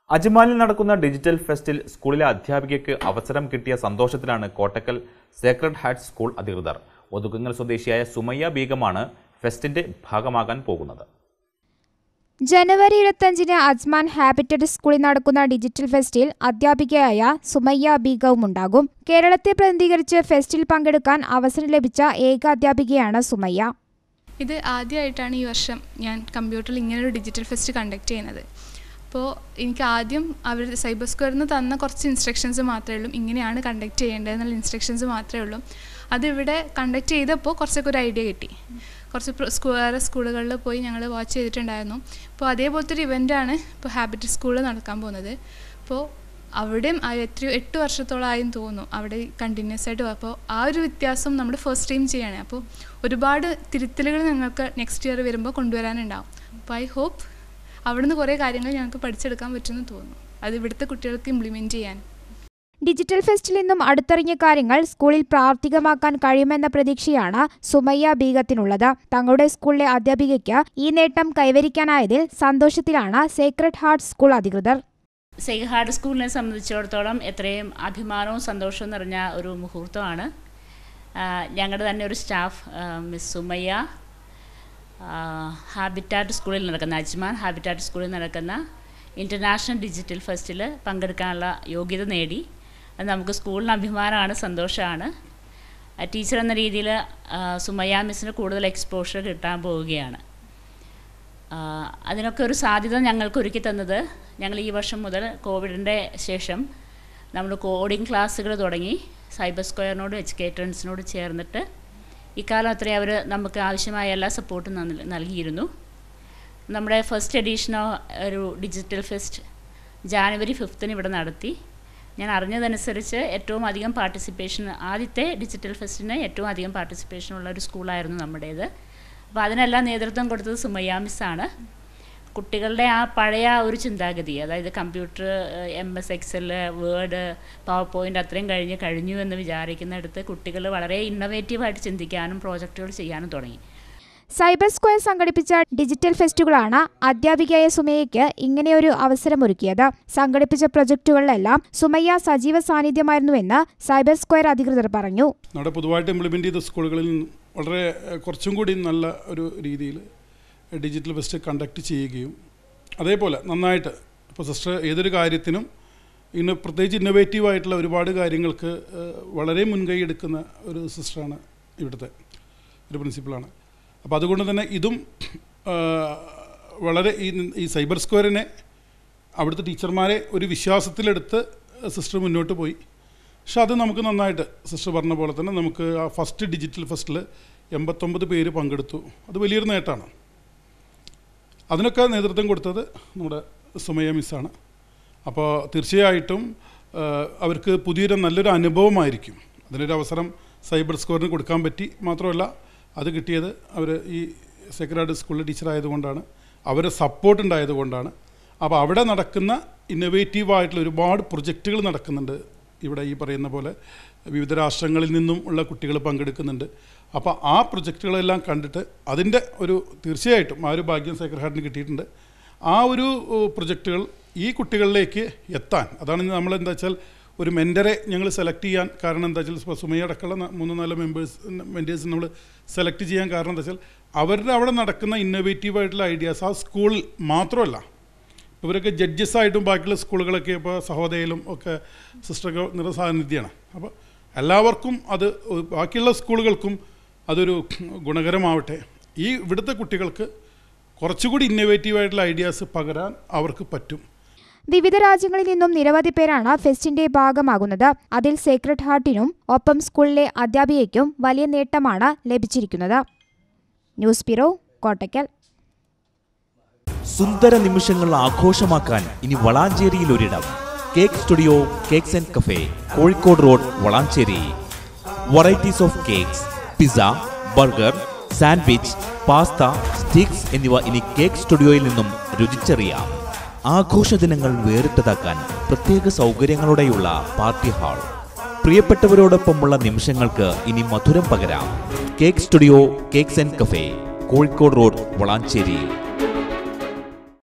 അജ്മാലിൽ നടക്കുന്ന ഡിജിറ്റൽ ഫെസ്റ്റിൽ സ്കൂളിലെ അധ്യാപികയ്ക്ക് അവസരം കിട്ടിയ സന്തോഷത്തിലാണ് കോട്ടക്കൽ സേക്രഡ് ഹാർട്ട് സ്കൂൾ അധികൃതർ ഒതുക്കുങ്ങൽ സ്വദേശിയായ സുമയ്യ ബീഗമാണ് ഫെസ്റ്റിന്റെ ഭാഗമാകാൻ പോകുന്നത് ജനുവരി ഇരുപത്തഞ്ചിന് അജ്മാൻ ഹാബിറ്റഡ് സ്കൂളിൽ നടക്കുന്ന ഡിജിറ്റൽ ഫെസ്റ്റിൽ അധ്യാപികയായ സുമയ്യ ബീഗവും ഉണ്ടാകും കേരളത്തെ പ്രതിനിധീകരിച്ച് ഫെസ്റ്റിൽ പങ്കെടുക്കാൻ അവസരം ലഭിച്ച ഏക അധ്യാപികയാണ് സുമയ്യ ഇത് ആദ്യമായിട്ടാണ് ഈ വർഷം ഞാൻ കമ്പ്യൂട്ടറിൽ ഇങ്ങനൊരു ഡിജിറ്റൽ ഫെസ്റ്റ് കണ്ടക്ട് ചെയ്യുന്നത് അപ്പോൾ എനിക്ക് ആദ്യം അവർ സൈബർ സ്ക്വയറിൽ നിന്ന് തന്ന കുറച്ച് ഇൻസ്ട്രക്ഷൻസ് മാത്രമേ ഉള്ളൂ ഇങ്ങനെയാണ് കണ്ടക്ട് ചെയ്യേണ്ടത് എന്നുള്ള ഇൻസ്ട്രക്ഷൻസ് മാത്രമേ ഉള്ളൂ അതിവിടെ കണ്ടക്ട് ചെയ്തപ്പോൾ കുറച്ചൊക്കെ ഒരു ഐഡിയ കിട്ടി കുറച്ച് പ്ര- സ്കൂ വേറെ സ്കൂളുകളിൽ പോയി ഞങ്ങൾ വാച്ച് ചെയ്തിട്ടുണ്ടായിരുന്നു അപ്പോൾ അതേപോലത്തെ ഒരു ഇവൻ്റാണ് ഇപ്പോൾ ഹാബിറ്റ് സ്കൂളിൽ നടക്കാൻ പോകുന്നത് അപ്പോൾ അവിടെയും ആ എത്രയോ എട്ട് വർഷത്തോളമായും തോന്നുന്നു അവിടെ കണ്ടിന്യൂസ് ആയിട്ട് അപ്പോൾ ആ ഒരു വ്യത്യാസം നമ്മൾ ഫസ്റ്റ് ടൈം ചെയ്യണേ അപ്പോൾ ഒരുപാട് തിരുത്തലുകൾ ഞങ്ങൾക്ക് നെക്സ്റ്റ് ഇയർ വരുമ്പോൾ കൊണ്ടുവരാനുണ്ടാവും അപ്പോൾ ഐ ഹോപ്പ് അവിടുന്ന് കുറേ കാര്യങ്ങൾ ഞങ്ങൾക്ക് പഠിച്ചെടുക്കാൻ പറ്റുമെന്ന് തോന്നുന്നു അത് ഇവിടുത്തെ കുട്ടികൾക്ക് ഇംപ്ലിമെൻറ്റ് ചെയ്യാൻ ഡിജിറ്റൽ ഫെസ്റ്റിൽ നിന്നും അടുത്തറിഞ്ഞ കാര്യങ്ങൾ സ്കൂളിൽ പ്രാവർത്തികമാക്കാൻ കഴിയുമെന്ന പ്രതീക്ഷയാണ് സുമയ്യ ബീഗത്തിനുള്ളത് തങ്ങളുടെ സ്കൂളിലെ അധ്യാപികയ്ക്ക് ഈ നേട്ടം കൈവരിക്കാനായതിൽ സന്തോഷത്തിലാണ് സേക്രഡ് ഹാർട്ട് സ്കൂൾ അധികൃതർ സെയ്ഹാർഡ് സ്കൂളിനെ സംബന്ധിച്ചിടത്തോളം എത്രയും അഭിമാനവും സന്തോഷവും നിറഞ്ഞ ഒരു മുഹൂർത്തമാണ് ആ, ഞങ്ങളുടെ തന്നെ ഒരു സ്റ്റാഫ് ആ, മിസ് സുമയ്യ ആ, ഹാബിറ്റാറ്റ് സ്കൂളിൽ നടക്കുന്ന അജ്മാൻ ഹാബിറ്റാറ്റ് സ്കൂളിൽ നടക്കുന്ന ഇൻ്റർനാഷണൽ ഡിജിറ്റൽ ഫെസ്റ്റിൽ പങ്കെടുക്കാനുള്ള യോഗ്യത നേടി അത് നമുക്ക് സ്കൂളിന് അഭിമാനമാണ് സന്തോഷമാണ് ആ, ടീച്ചർ എന്ന രീതിയിൽ ആ, സുമയ്യ മിസ്സിന് കൂടുതൽ എക്സ്പോഷർ കിട്ടാൻ പോവുകയാണ് ആ, അതിനൊക്കെ ഒരു സാധ്യത ഞങ്ങൾക്ക് ഒരുക്കി തന്നത് ഞങ്ങൾ ഈ വർഷം മുതൽ കോവിഡിൻ്റെ ശേഷം നമ്മൾ കോഡിംഗ് ക്ലാസ്സുകൾ തുടങ്ങി സൈബർ സ്ക്വയറിനോട് എഡ്യൂക്കേറ്റേഴ്സിനോട് ചേർന്നിട്ട് ഇക്കാലം അത്രയും അവർ നമുക്ക് ആവശ്യമായ എല്ലാ സപ്പോർട്ടും നൽ- നൽകിയിരുന്നു നമ്മുടെ ഫസ്റ്റ് എഡീഷനോ ഒരു ഡിജിറ്റൽ ഫെസ്റ്റ് ജാനുവരി ഫിഫ്തിന് ഇവിടെ നടത്തി ഞാൻ അറിഞ്ഞതനുസരിച്ച് ഏറ്റവും അധികം പാർട്ടിസിപ്പേഷൻ ആദ്യത്തെ ഡിജിറ്റൽ ഫെസ്റ്റിന് ഏറ്റവും അധികം പാർട്ടിസിപ്പേഷൻ ഉള്ള ഒരു സ്കൂളായിരുന്നു നമ്മുടേത് അപ്പോൾ അതിനെല്ലാം നേതൃത്വം കൊടുത്തത് സുമയ്യ മിസ്സാണ് കുട്ടികളുടെ ആ പഴയ ആ ഒരു ചിന്താഗതി അതായത് computer M S Excel Word PowerPoint അത്രയും കഴിഞ്ഞ് കഴിഞ്ഞു എന്ന് വിചാരിക്കുന്നിടത്ത് കുട്ടികൾ വളരെ ഇന്നൊവേറ്റീവായിട്ട് ചിന്തിക്കാനും പ്രോജക്റ്റുകൾ ചെയ്യാനും തുടങ്ങി സൈബർ സ്ക്വയർ സംഘടിപ്പിച്ച ഡിജിറ്റൽ ഫെസ്റ്റുകളാണ് അധ്യാപികയായ സുമയ്യയ്ക്ക് ഇങ്ങനെയൊരു അവസരമൊരുക്കിയത് സംഘടിപ്പിച്ച പ്രൊജക്ടുകളിലെല്ലാം സുമയ്യ സജീവ സാന്നിധ്യമായിരുന്നുവെന്ന് സൈബർ സ്ക്വയർ അധികൃതർ പറഞ്ഞു നമ്മുടെ പൊതുവായിട്ട് ഇംപ്ലിമെൻ്റ് ചെയ്ത സ്കൂളുകളിൽ നിന്നും വളരെ ഏഹ്, കുറച്ചും കൂടി നല്ല ഒരു രീതിയിൽ ഡിജിറ്റൽ ഫെസ്റ്റ് കണ്ടക്ട് ചെയ്യുകയും അതേപോലെ നന്നായിട്ട് ഇപ്പോൾ സിസ്റ്റർ ഏതൊരു കാര്യത്തിനും ഇന്ന് പ്രത്യേകിച്ച് ഇന്നോവേറ്റീവ് ആയിട്ടുള്ള ഒരുപാട് കാര്യങ്ങൾക്ക് ഏഹ്, വളരെ മുൻകൈ എടുക്കുന്ന ഒരു സിസ്റ്ററാണ് ഇവിടുത്തെ ഒരു പ്രിൻസിപ്പളാണ് അപ്പോൾ അതുകൊണ്ട് തന്നെ ഇതും ഏഹ്, വളരെ ഈ ഈ സൈബർ സ്ക്വയറിനെ അവിടുത്തെ ടീച്ചർമാരെ ഒരു വിശ്വാസത്തിലെടുത്ത് സിസ്റ്റർ മുന്നോട്ട് പോയി പക്ഷെ അത് നമുക്ക് നന്നായിട്ട് സിസ്റ്റർ പറഞ്ഞ പോലെ തന്നെ നമുക്ക് ആ ഫസ്റ്റ് ഡിജിറ്റൽ ഫെസ്റ്റിൽ എൺപത്തൊമ്പത് പേര് പങ്കെടുത്തു അത് വലിയൊരു നേട്ടമാണ് അതിനൊക്കെ നേതൃത്വം കൊടുത്തത് നമ്മുടെ സുമയ മിസ്സാണ് അപ്പോൾ തീർച്ചയായിട്ടും ആ, അവർക്ക് പുതിയൊരു നല്ലൊരു അനുഭവമായിരിക്കും അതിനൊരു അവസരം സൈബർ സ്കോറിന് കൊടുക്കാൻ പറ്റി മാത്രമല്ല അത് കിട്ടിയത് അവർ ഈ സെക്രട്ടറി സ്കൂളിലെ ടീച്ചർ ആയതുകൊണ്ടാണ് അവരെ സപ്പോർട്ട് ഉണ്ടായതുകൊണ്ടാണ് അപ്പോൾ അവിടെ നടക്കുന്ന ഇന്നൊവേറ്റീവ് ആയിട്ടുള്ള ഒരുപാട് പ്രൊജക്റ്റുകൾ നടക്കുന്നുണ്ട് ഇവിടെ ഈ പറയുന്ന പോലെ വിവിധ രാഷ്ട്രങ്ങളിൽ നിന്നും ഉള്ള കുട്ടികൾ പങ്കെടുക്കുന്നുണ്ട് അപ്പോൾ ആ പ്രൊജക്റ്റുകളെല്ലാം കണ്ടിട്ട് അതിൻ്റെ ഒരു തീർച്ചയായിട്ടും ആ ഒരു ഭാഗ്യം സേക്രഡ് ഹാർട്ടിന് കിട്ടിയിട്ടുണ്ട് ആ ഒരു ഏഹ്, പ്രൊജക്റ്റുകൾ ഈ കുട്ടികളിലേക്ക് എത്താൻ അതാണ് നമ്മൾ എന്താ വെച്ചാൽ ഒരു മെൻറ്ററെ ഞങ്ങൾ സെലക്ട് ചെയ്യാൻ കാരണം എന്താ വെച്ചാൽ ഇപ്പോൾ സുമയ അടക്കമുള്ള ന- മൂന്ന് നാല് മെമ്പേഴ്സ് മെൻറ്റേഴ്സ് നമ്മൾ സെലക്ട് ചെയ്യാൻ കാരണം എന്താ വെച്ചാൽ അവരുടെ അവിടെ നടക്കുന്ന ഇന്നോവേറ്റീവ് ആയിട്ടുള്ള ഐഡിയാസ് ആ സ്കൂളിൽ മാത്രമല്ല ഇവരൊക്കെ ജഡ്ജസ് ആയിട്ടും ബാക്കിയുള്ള സ്കൂളുകളൊക്കെ ഇപ്പോൾ സഹോദയയിലും ഒക്കെ സിസ്റ്ററൊക്കെ നിറസാന്നിധ്യമാണ് അപ്പോൾ എല്ലാവർക്കും അത് ബാക്കിയുള്ള സ്കൂളുകൾക്കും അതൊരു ഗുണകരമാവട്ടെ ഈ ഇവിടുത്തെ കുട്ടികൾക്ക് കുറച്ചുകൂടി ഇന്നോവേറ്റീവ് ആയിട്ടുള്ള ഐഡിയാസ് പകരാൻ അവർക്ക് പറ്റും വിവിധ രാജ്യങ്ങളിൽ നിന്നും നിരവധി പേരാണ് ഫെസ്റ്റിന്റെ ഭാഗമാകുന്നത് അതിൽ സേക്രഡ് ഹാർട്ടിനും ഒപ്പം സ്കൂളിലെ അധ്യാപികയ്ക്കും വലിയ നേട്ടമാണ് ലഭിച്ചിരിക്കുന്നത് ന്യൂസ് ബ്യൂറോ കോട്ടയ്ക്കൽ സുന്ദര നിമിഷങ്ങൾ ആഘോഷമാക്കാൻ ഇനി വളാഞ്ചേരിയിൽ ഒരിടം cake studio cakes and cafe Kozhikode road Valanchery varieties of cakes pizza burger sandwich pasta sticks എന്നിവ ഇനി കേക്ക് സ്റ്റുഡിയോയിൽ നിന്നും രുചിച്ചറിയാം ആഘോഷ ദിനങ്ങൾ വേറിട്ടതാക്കാൻ പ്രത്യേക സൗകര്യങ്ങളോടെയുള്ള പാർട്ടി ഹാൾ പ്രിയപ്പെട്ടവരോടൊപ്പമുള്ള നിമിഷങ്ങൾക്ക് ഇനി മധുരം പകരാം cake studio cakes and cafe Kozhikode road Valanchery